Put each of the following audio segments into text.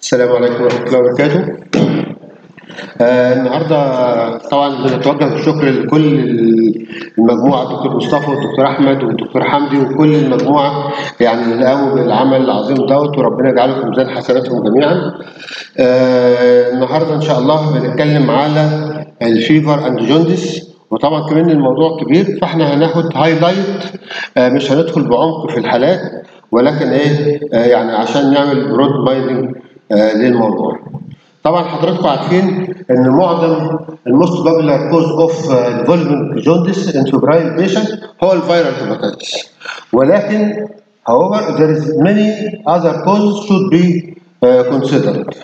السلام عليكم ورحمة الله وبركاته. آه النهارده طبعا بنتوجه بالشكر لكل المجموعه الدكتور مصطفى والدكتور احمد والدكتور حمدي وكل المجموعه يعني اللي قاموا بالعمل العظيم دوت وربنا يجعله في ميزان حسناتهم جميعا. آه النهارده ان شاء الله بنتكلم على الفيفر اند جوندس وطبعا كمان الموضوع كبير فاحنا هناخد هايلايت آه مش هندخل بعمق في الحالات ولكن ايه آه يعني عشان نعمل برود مايندنج آه للموضوع. طبعا حضراتكم عارفين ان معظم الموست بابلر كوز اوف ديفلوبمنت جوندس ان فبرايل بيشنت هو الفيرال هيباتيتس ولكن however there is many other causes should be uh, considered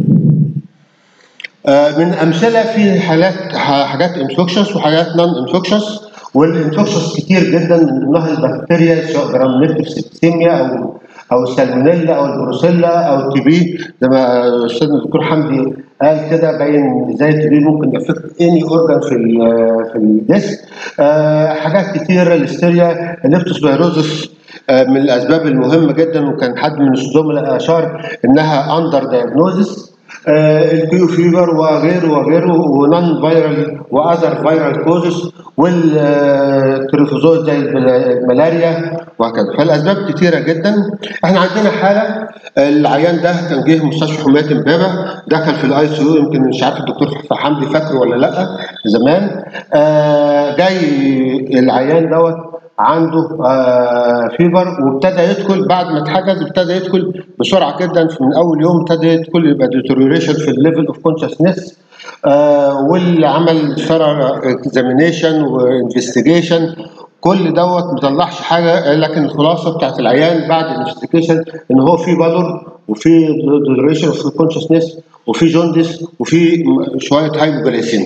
uh, من امثله في حالات حاجات انفكشس وحاجات نون انفكشس والانفكشس كتير جدا من ضمنها البكتيريا سواء جرام نيكتيف سيبتيميا او او السالمونيلا او البروسيلا او التي بي زي ما استاذنا الدكتور حمدي قال كده باين ازاي التي بي ممكن يافكت اني اورجان في في الجسم آه حاجات كتيره الهستيريا الليبتوسبيروزس آه من الاسباب المهمه جدا وكان حد من الزملاء اشار انها اندر دايجنوزس آه الكيو فيفر وغيره وغيره ونون فيرال واذر فيرال كوزز والتريفوزوز زي الملاريا وهكذا فالاسباب كتيره جدا احنا عندنا حاله العيان ده كان جه مستشفى حمايه امبابه دخل في الاي سي يو يمكن مش عارف الدكتور حمدي فاكره ولا لا زمان آه جاي العيان دوت عنده آه فيفر وابتدى يدخل بعد ما اتحجز ابتدى يدخل بسرعه جدا من اول يوم ابتدى يدخل يبقى ديتوريوريشن في الليفل اوف كونشسنس آه واللي عمل ثرى اكزامينيشن وانفستيجيشن كل دوت ما طلعش حاجه لكن الخلاصه بتاعت العيان بعد الانفستيجيشن ان هو في بالور وفي ديتوريوريشن في كونشسنس وفي جوندس وفي شويه هايبوجلايسيميا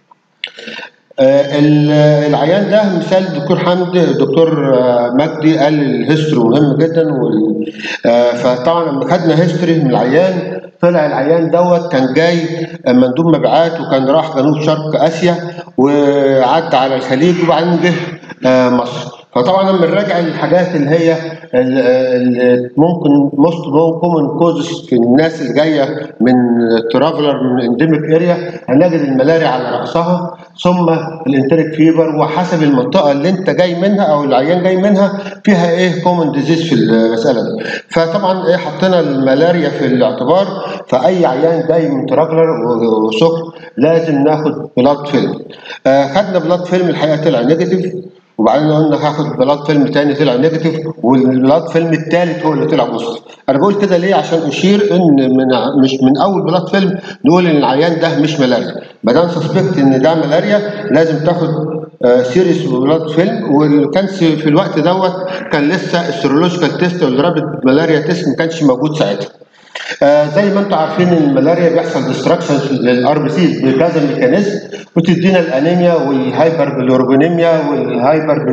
آه العيان ده مثال الدكتور حمد الدكتور آه مجدي قال الهيستوري مهم جدا وال... آه فطبعا لما خدنا هيستوري من العيان طلع العيان دوت كان جاي مندوب مبيعات وكان راح جنوب شرق اسيا وعدى على الخليج وبعدين جه مصر فطبعا لما نراجع الحاجات اللي هي اللي ممكن موست كومن كوزز في الناس اللي جايه من ترافلر من انديميك اريا هنجد الملاريا على راسها ثم الانتريك فيفر وحسب المنطقه اللي انت جاي منها او العيان جاي منها فيها ايه كومن ديزيز في المساله دي فطبعا ايه حطينا الملاريا في الاعتبار فاي عيان جاي من ترافلر وسكر لازم ناخد بلاد فيلم آه خدنا بلاد فيلم الحقيقه طلع نيجاتيف وبعدين قلنا هاخد بلاد فيلم تاني طلع نيجاتيف والبلاد فيلم التالت هو اللي طلع بوزيتيف انا بقول كده ليه عشان اشير ان من مش من اول بلاد فيلم نقول ان العيان ده مش ملاريا ما دام سسبكت ان ده ملاريا لازم تاخد آه سيريس بلاد فيلم وكان في الوقت دوت كان لسه السيرولوجيكال تيست والرابد ملاريا تيست ما كانش موجود ساعتها آه زي ما انتم عارفين ان الملاريا بيحصل ديستراكشن للار بي سي بكذا ميكانيزم وتدينا الانيميا والهايبر بلورجونيميا والهايبر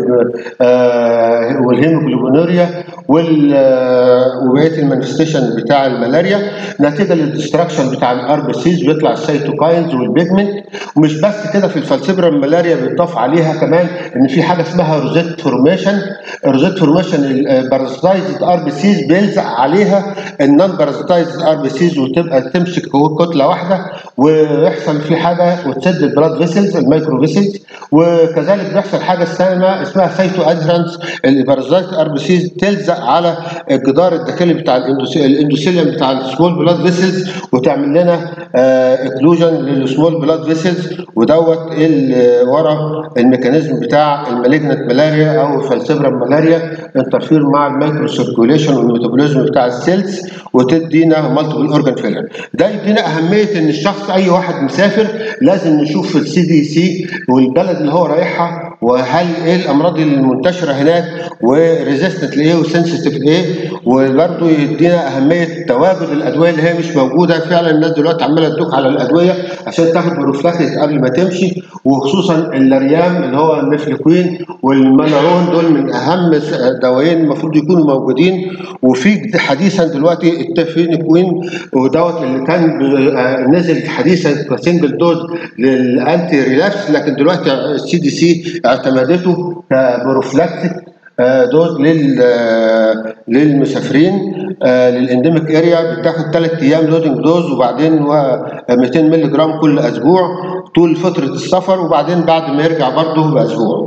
آه والهيموجلوبينوريا وال آه وبقيه المانيفستيشن بتاع الملاريا نتيجه للديستراكشن بتاع الار بي سيز بيطلع السيتوكاينز والبيجمنت ومش بس كده في الفالسبرا الملاريا بيضاف عليها كمان ان في حاجه اسمها روزيت فورميشن الروزيت فورميشن البارازيتايزد ار بي سيز بيلزق عليها النون بارازيتايزد ار بي سيز وتبقى تمسك كتله واحده ويحصل في حاجه وتسد البلاد فيسلز المايكرو فيسلز وكذلك بيحصل حاجه اسمها اسمها سايتو ادرانس البارازيتايزد ار بي سيز تلزق على الجدار الداخلي بتاع الاندوثيليوم بتاع السمول بلاد فيسلز وتعمل لنا اكلوجن للسمول بلاد فيسلز ودوت ورا الميكانيزم بتاع المالجنت ملاريا او الفالسبرا ملاريا انترفير مع المايكرو سيركوليشن والميتابوليزم بتاع السيلز وتدينا مالتيبل اورجان فيلر ده يدينا اهميه ان الشخص اي واحد مسافر لازم نشوف في السي دي سي والبلد اللي هو رايحها وهل ايه الامراض المنتشره هناك وريزيستنت لايه وسنسيتيف لايه وبرده يدينا اهميه تواجد الادويه اللي هي مش موجوده فعلا الناس دلوقتي عماله تدوك على الادويه عشان تاخد بروفلاكتيك قبل ما تمشي وخصوصا اللاريام اللي هو الميفليكوين والمانارون دول من اهم دوايين المفروض يكونوا موجودين وفي حديثا دلوقتي التافينيكوين ودوت اللي كان نزل حديثا كسنجل دوز للانتي ريلابس لكن دلوقتي السي دي سي اعتمدته كبروفلاكتيك دوز لل آه، للمسافرين آه، للانديميك اريا بتاخد 3 ايام لودنج دوز وبعدين و 200 مللي جرام كل اسبوع طول فتره السفر وبعدين بعد ما يرجع برضه باسبوع.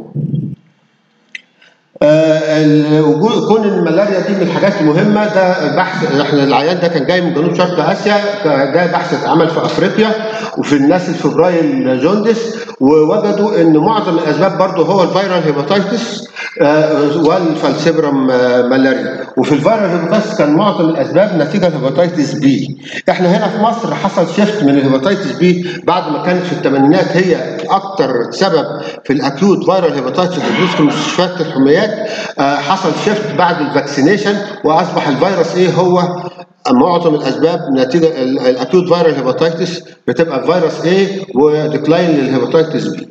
آه، الوجود كون الملاريا دي من الحاجات المهمه ده بحث احنا العيان ده كان جاي من جنوب شرق اسيا ده بحث اتعمل في افريقيا وفي الناس الفبرايل جوندس ووجدوا ان معظم الاسباب برضه هو الفيرال هيباتيتس والفالسيبرم ملاريا وفي الفيرال هيباتيتس كان معظم الاسباب نتيجه الهيباتيتس بي احنا هنا في مصر حصل شيفت من الهيباتيتس بي بعد ما كانت في الثمانينات هي اكتر سبب في الاكيوت فيرال هيباتيتس في مستشفيات الحميات آه، حصل شيفت بعد الفاكسينيشن واصبح الفيروس ايه هو معظم الاسباب نتيجه الاكيوت فيرال هيباتيتس بتبقى فيروس ايه وديكلاين للهيباتيتس بي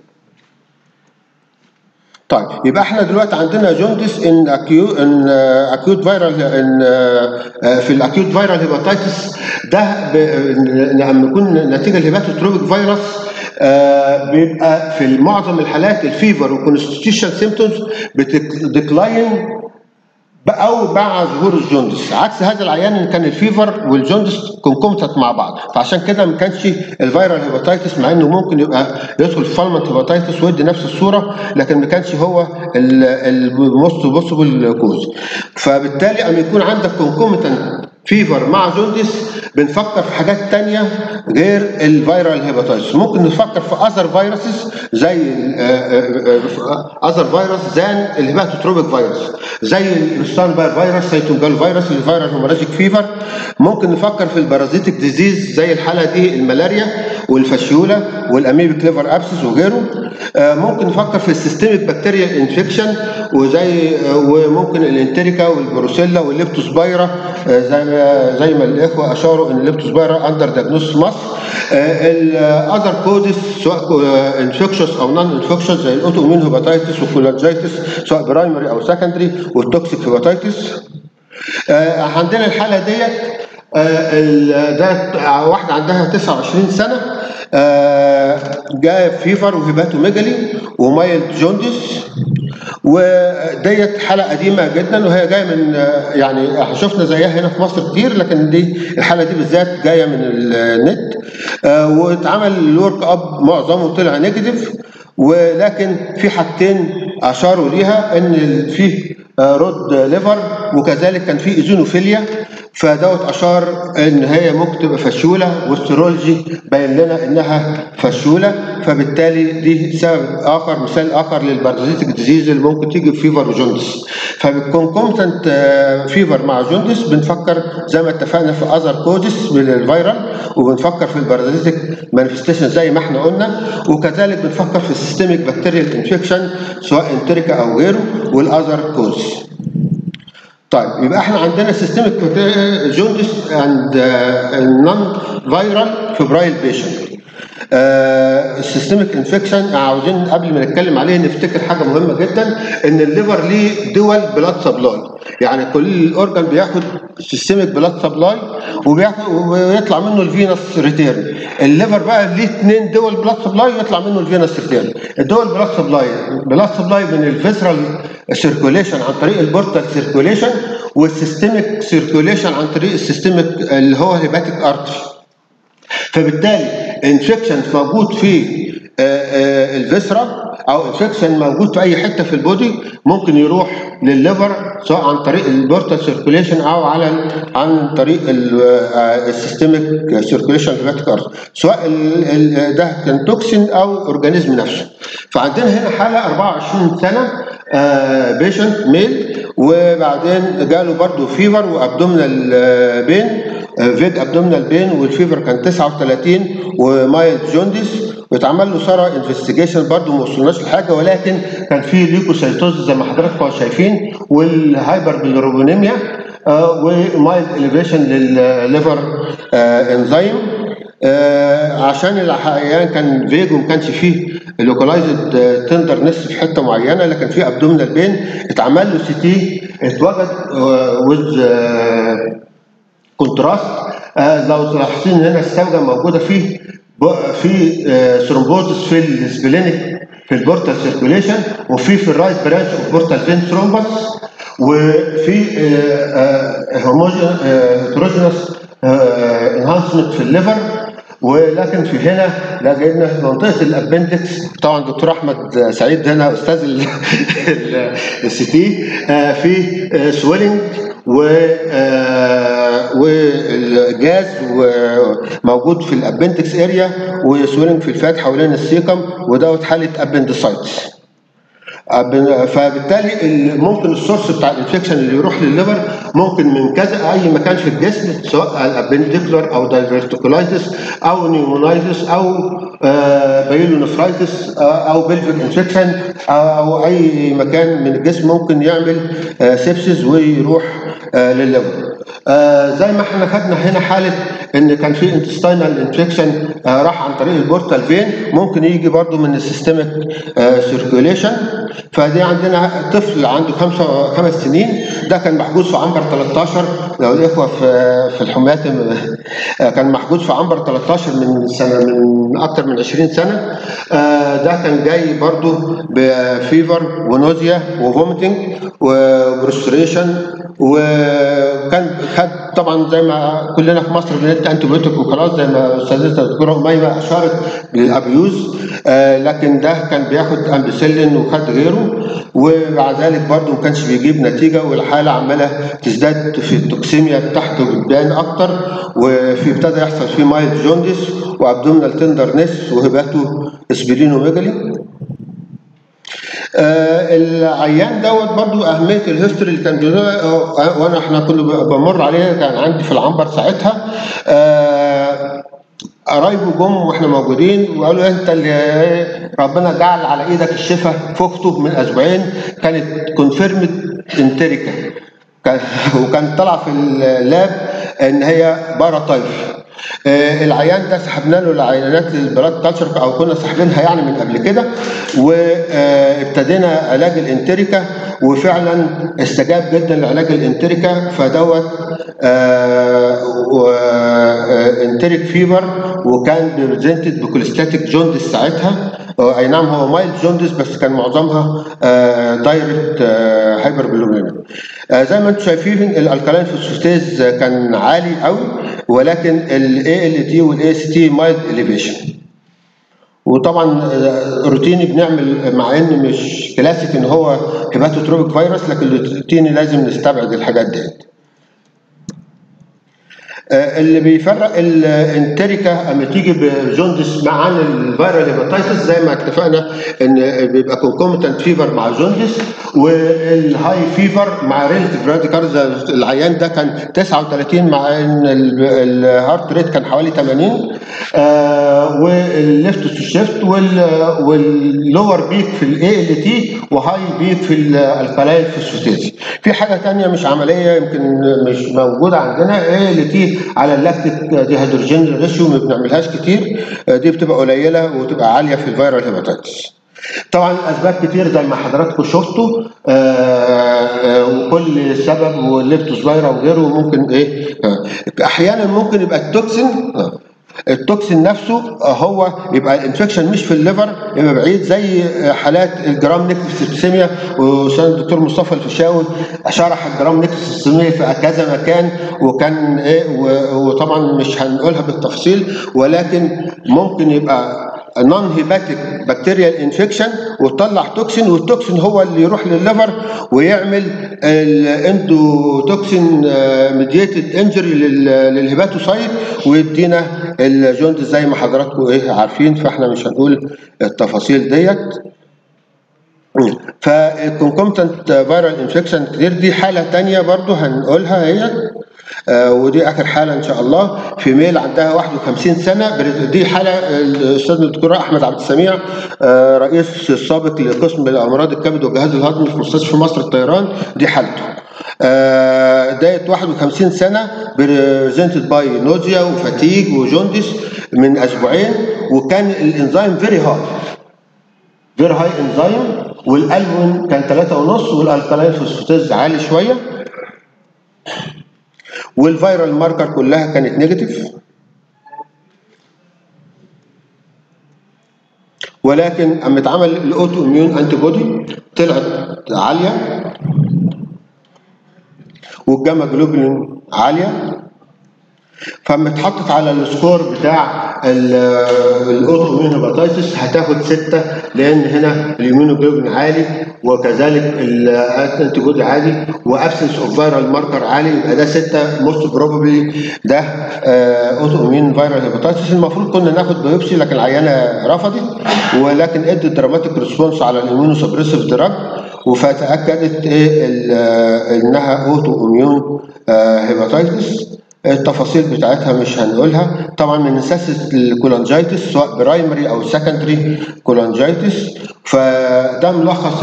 طيب يبقى احنا دلوقتي عندنا جوندس ان اكيو ان اكيوت فيرال ان في الاكيوت فيرال هيباتيتس ده لما يكون نتيجه الهيباتوتروبيك فيروس آه بيبقى في معظم الحالات الفيفر والكونستيتيوشن سيمتومز بتديكلاين او مع ظهور الجوندس عكس هذا العيان كان الفيفر والجوندس كونكومتت مع بعض فعشان كده ما كانش الفيرال هيباتيتس مع انه ممكن يبقى يدخل في فالمنت هيباتيتس ويدي نفس الصوره لكن ما كانش هو الموست بوسيبل كوز فبالتالي اما يكون عندك كونكومتنت فيفر مع جوندس بنفكر في حاجات تانية غير الفيرال هيباتيتس ممكن نفكر في اذر فيروسز زي اذر فيروس زان الهيباتوتروبيك فيروس زي الستان باير فيروس سيتوجال فيروس الفيرال هيموراجيك فيفر ممكن نفكر في البارازيتك ديزيز زي الحاله دي الملاريا والفاشيولا والاميبيك ليفر ابسس وغيره ممكن نفكر في السيستميك بكتيريال انفكشن وزي وممكن الانتريكا والبروسيلا والليبتوسبايرا زي زي ما الاخوه اشاروا ان الليبتوسبايرا اندر دايجنوس في مصر الاذر كودز سواء انفكشوس او نون انفكشوس زي الاوتومين هيباتيتس وكولانجيتس سواء برايمري او سكندري والتوكسيك هيباتيتس عندنا الحاله ديت ده واحده عندها 29 سنه جايه فيفر وهيباتوميجالي ومايلد جوندس وديت حالة قديمة جدا وهي جاية من يعني احنا شفنا زيها هنا في مصر كتير لكن دي الحالة دي بالذات جاية من النت واتعمل الورك اب معظمه طلع نيجاتيف ولكن في حاجتين اشاروا ليها ان في رود ليفر وكذلك كان في ايزونوفيليا فدوت اشار ان هي ممكن تبقى فشوله والسيرولوجي باين لنا انها فشوله فبالتالي دي سبب اخر مثال اخر للبارازيتك ديزيز اللي ممكن تيجي بفيفر وجوندس فبالكونكومتنت فيفر مع جوندس بنفكر زي ما اتفقنا في اذر كودس من الفيرال وبنفكر في البارازيتك مانيفستيشن زي ما احنا قلنا وكذلك بنفكر في السيستميك بكتيريال انفكشن سواء انتريكا او غيره والاذر كوز طيب يبقى احنا عندنا سيستميك جوندس اند نون فيرال فبرايل بيشنت السيستميك انفكشن عاوزين قبل ما نتكلم عليه نفتكر حاجه مهمه جدا ان الليفر ليه دول بلاد سبلاي يعني كل اورجان بياخد سيستميك بلاد سبلاي ويطلع منه الفينس ريتيرن الليفر بقى ليه اثنين دول بلاد سبلاي ويطلع منه الفينس ريتيرن الدول بلاد سبلاي بلاد سبلاي من الفيسرال سيركوليشن عن طريق البورتال سيركوليشن والسيستميك سيركوليشن عن طريق السيستميك اللي هو هيباتيك ارتري فبالتالي انفكشن موجود في الفيسرا او انفكشن موجود في اي حته في البودي ممكن يروح للليفر سواء عن طريق البورتال سيركوليشن او على عن طريق السيستميك سيركوليشن هيباتيك سواء ده كان توكسين او اورجانيزم نفسه فعندنا هنا حاله 24 سنه بيشنت ميل وبعدين جاله برضه فيفر وابدومينال بين فيج ابدومينال بين والفيفر كان 39 ومايلد جونديس واتعمل له سارة انفستيجيشن برضه ما وصلناش لحاجه ولكن كان في ليكوسايتوز زي ما حضراتكم شايفين والهايبر بالروبونيميا ومايلد اليفيشن للليفر انزيم آه عشان العيان كان فيج وما كانش فيه لوكالايزد تندرنس في حته معينه لكن في ابدومينال بين اتعمل له سي تي اتوجد ويز كونتراست آه لو تلاحظين هنا السوجه موجوده فيه في ثرومبوزس في السبلينيك في البورتال سيركوليشن وفي في الرايت برانش اوف بورتال فين ثرومبس وفي هيتروجينوس انهانسمنت في الليفر ولكن في هنا لقينا في منطقه الابندكس طبعا دكتور احمد سعيد هنا استاذ السي تي في سويلنج و والجاز موجود في الابندكس اريا وسويلنج في الفات حوالين السيكم ودوت حاله ابندسايتس فبالتالي ممكن السورس بتاع الانفكشن اللي يروح للليفر ممكن من كذا اي مكان في الجسم سواء الابنديكولار او دايفرتيكولايتس او نيومونايتس او بايلونفرايتس او بلفيك انفكشن او اي مكان من الجسم ممكن يعمل سيبسيس ويروح للليفر زي ما احنا خدنا هنا حاله ان كان في انتستينال انفكشن راح عن طريق البورتال فين ممكن يجي برضو من السيستميك سيركيوليشن فدي عندنا طفل عنده خمسة خمس سنين ده كان محجوز في عنبر 13 لو الاخوه في في الحمايات كان محجوز في عنبر 13 من سنه من اكثر من 20 سنه ده كان جاي برضو بفيفر ونوزيا وفوميتنج وبروستريشن وكان خد طبعا زي ما كلنا في مصر بندي انتيبيوتيك وخلاص زي ما استاذتنا الدكتوره اميمه اشارت للابيوز آه لكن ده كان بياخد امبيسيلين وخد غيره ومع ذلك برضه ما كانش بيجيب نتيجه والحاله عماله تزداد في التوكسيميا بتاعته بتبان اكتر وفي ابتدى يحصل فيه مايل جوندس وابدومينال تندرنس وهباته اسبرينوميجالي آه العيان دوت برضو اهميه الهيستوري اللي كان آه وانا احنا كنا بمر عليها كان عندي في العنبر ساعتها آه قرايبه جم واحنا موجودين وقالوا انت اللي ربنا جعل على ايدك الشفاء في اخته من اسبوعين كانت كونفيرمد انتريكا وكان طلع في اللاب ان هي باراتايف آه العيان ده سحبنا له العينات للبلاد كالتشر او كنا ساحبينها يعني من قبل كده وابتدينا علاج الانتريكا وفعلا استجاب جدا لعلاج الانتريكا فدوت انتريك فيفر وكان بريزنتد بكوليستاتيك جوندس ساعتها اي نعم هو مايلد جوندس بس كان معظمها دايركت هايبر بلومينا زي ما انتم شايفين الالكالين فوسفاتيز كان عالي قوي ولكن الاي ال تي والاي سي تي مايلد اليفيشن وطبعا روتيني بنعمل مع ان مش كلاسيك ان هو هيباتوتروبيك فيروس لكن روتيني لازم نستبعد الحاجات ديت اللي بيفرق الانتريكا اما تيجي بجوندس مع الفيرال هيباتيتس زي ما اتفقنا ان بيبقى كونكوميتنت فيفر مع جوندس والهاي فيفر مع ريلتيف راديكارز العيان ده كان 39 مع ان الهارت ريت كان حوالي 80 آه والليفت تو شيفت واللور بيك في الاي ال تي وهاي بيك في الكلاين فوسفاتيز في حاجه ثانيه مش عمليه يمكن مش موجوده عندنا اي ال تي على اللاكتيك ديهيدروجين ريشيو ما بنعملهاش كتير دي بتبقى قليله وتبقى عاليه في الفيرال هيباتيتس طبعا اسباب كتير زي ما حضراتكم شفتوا وكل سبب والليبتوسبايرا وغيره ممكن ايه احيانا ممكن يبقى التوكسين التوكسين نفسه هو يبقى الانفكشن مش في الليفر يبقى بعيد زي حالات الجرام نيكلس سيبسيميا وكان الدكتور مصطفى الفيشاوي شرح الجرام نيكلس سيبسيميا في كذا مكان وكان ايه وطبعا مش هنقولها بالتفصيل ولكن ممكن يبقى نون هيباتيك بكتيريال انفكشن وتطلع توكسين والتوكسين هو اللي يروح للليفر ويعمل الاندوتوكسين ميديتد انجري للهيباتوسايت ويدينا الجوند زي ما حضراتكم ايه عارفين فاحنا مش هنقول التفاصيل ديت فالكونكومتنت فيرال انفكشن كتير دي حاله ثانيه برضو هنقولها هي آه ودي اخر حاله ان شاء الله في ميل عندها 51 سنه دي حاله الاستاذ الدكتور احمد عبد السميع آه رئيس السابق لقسم الامراض الكبد والجهاز الهضمي في مستشفى مصر الطيران دي حالته آه ديت 51 سنه بريزنتد باي نوزيا وفاتيج وجوندس من اسبوعين وكان الانزيم فيري هاي فيري هاي انزيم والالبوم كان 3 ونص والالكالين فوسفاتيز عالي شويه والفيرال ماركر كلها كانت نيجاتيف ولكن اما اتعمل الاوتو اميون انتي بودي طلعت عاليه والجاما جلوبولين عاليه فاما اتحطت على السكور بتاع الاوتو اميون هيباتيتس هتاخد سته لان هنا الاميونوجلوبين عالي وكذلك الانتي بودي عالي وابسنس اوف فيرال ماركر عالي يبقى ده سته موست بروبلي ده اوتو اميون فيرال هيباتيتس المفروض كنا ناخد بايوبسي لكن العيانه رفضت ولكن ادت دراماتيك ريسبونس على الاميونو سبريسيف دراج وفتاكدت ايه انها اوتو اميون هيباتيتس التفاصيل بتاعتها مش هنقولها طبعا ما ننساش الكولانجايتس سواء برايمري او سكندري كولانجايتس فده ملخص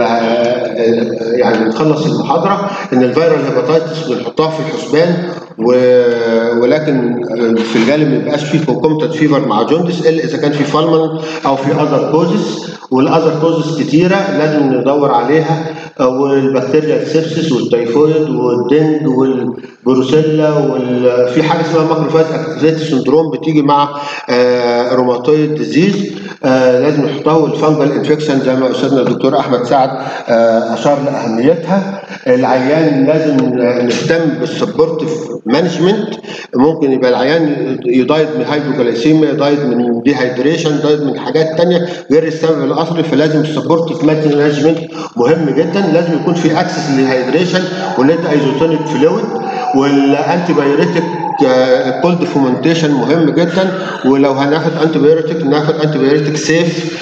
يعني بنخلص المحاضره ان الفيرال هيباتيتس بنحطها في الحسبان و... ولكن في الغالب ما يبقاش فيه كوكومتد فيفر مع جوندس الا اذا كان في فالمن او في اذر كوزز والاذر كوزز كتيره لازم ندور عليها والبكتيريا السبسس والتيفويد والدنج والبروسيلا وفي حاجه اسمها ماكروفاج اكتيفيتي سندروم بتيجي مع آه روماتويد ديزيز آه لازم نحطها والفانجل انفكشن زي ما استاذنا الدكتور احمد سعد آه اشار لاهميتها العيان لازم نهتم بالسبورتيف مانجمنت ممكن يبقى العيان يدايد من هايبوجلايسيميا يدايد من ديهايدريشن يدايد من حاجات ثانيه غير السبب الاصلي فلازم السبورتيف مانجمنت مهم جدا لازم يكون في اكسس للهيدريشن والنت ايزوتونيك فلويد والانتي بايوريتك الكولد فومنتيشن مهم جدا ولو هناخد انتي بايوريتك ناخد انتي بايوريتك سيف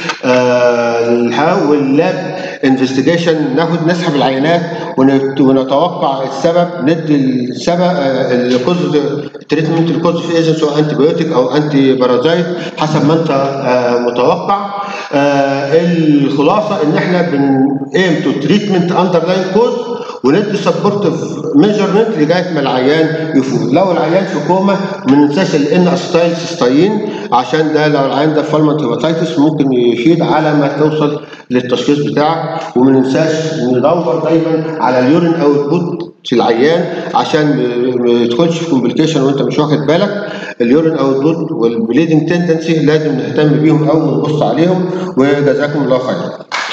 آه واللاب انفستيجيشن ناخد نسحب العينات ونتوقع السبب ندي السبب الكوز تريتمنت الكوز في ايجنت سواء انتي بايوتيك او انتي بارازايت حسب ما انت آه متوقع آه الخلاصه ان احنا بن ايم تو تريتمنت اندرلاين كوز وندي سبورتيف ميجرمنت لغايه ما العيان يفوق لو العيان في كوما ما ننساش الان اسيتايل سيستاين عشان ده لو العيان ده فالمنت هيباتيتس ممكن يفيد على ما توصل للتشخيص بتاعك وما ننساش ندور دايما على اليورين اوت بوت في العيان عشان ما يدخلش في كومبليكيشن وانت مش واخد بالك اليورين اوت بوت والبليدنج تندنسي لازم نهتم بيهم قوي ونبص عليهم وجزاكم الله خيرا